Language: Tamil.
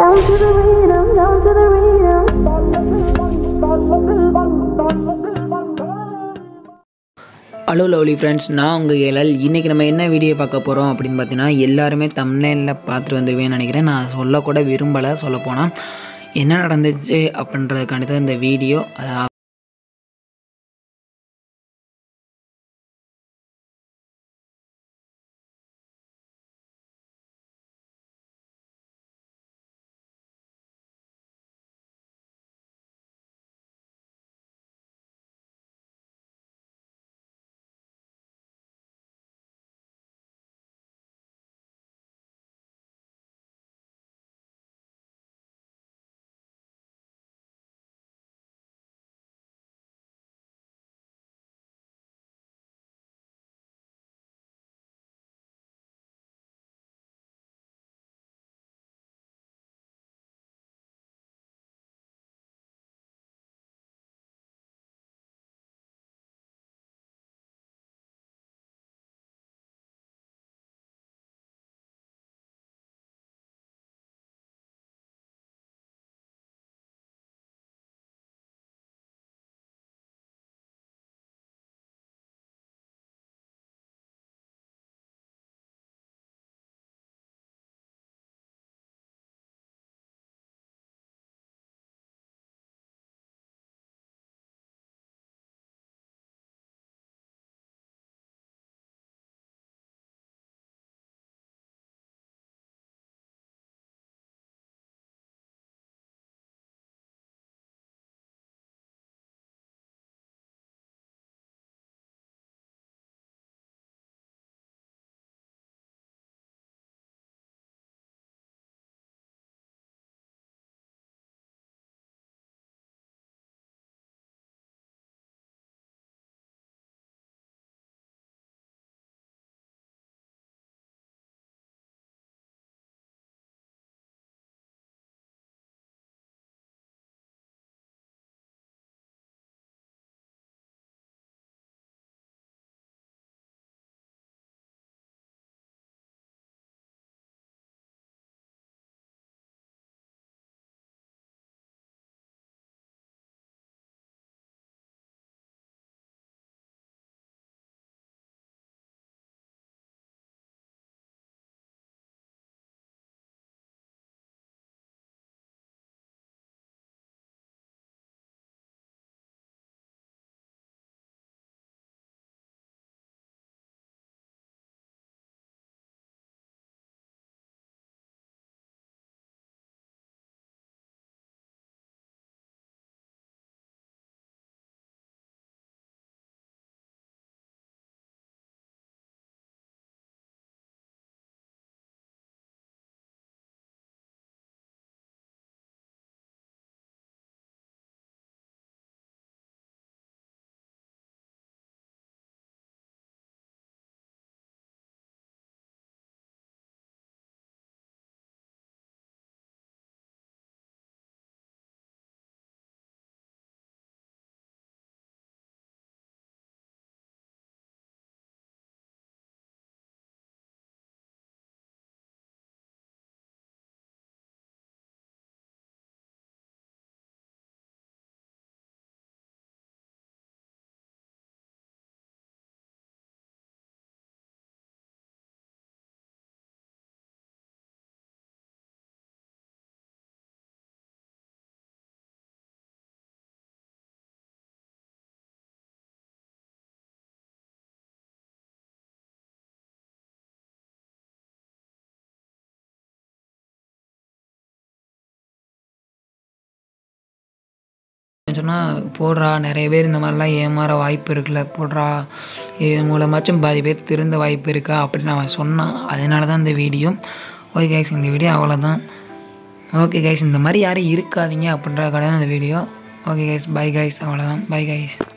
Down to the rhythm, down to the rhythm. Hello lovely friends நான் உங்கள் ஏழல் இன்றைக்கி நம்ம என்ன வீடியோ பார்க்க போகிறோம் அப்படின்னு பார்த்தீங்கன்னா எல்லாருமே தமிழ்நில பார்த்துட்டு வந்துடுவேன்னு நினைக்கிறேன் நான் சொல்லக்கூட விரும்பலை சொல்லப்போனால் என்ன நடந்துச்சு அப்படின்றதுக்காண்டி தான் இந்த வீடியோ அஹ் சொன்னால் போடுறா நிறைய பேர் இந்த மாதிரிலாம் ஏமாற வாய்ப்பு இருக்குல்ல போடுறா இது மூலமாச்சும் பாதி பேர் திருந்த வாய்ப்பு இருக்கா அப்படின்னு அவன் சொன்னான் அதனால தான் இந்த வீடியோ ஓகே கைஸ் இந்த வீடியோ அவ்வளோதான் ஓகே கைஸ் இந்த மாதிரி யாரும் இருக்காதீங்க அப்படின்ற கடை இந்த video okay guys bye guys அவ்வளோதான் பை கைஸ்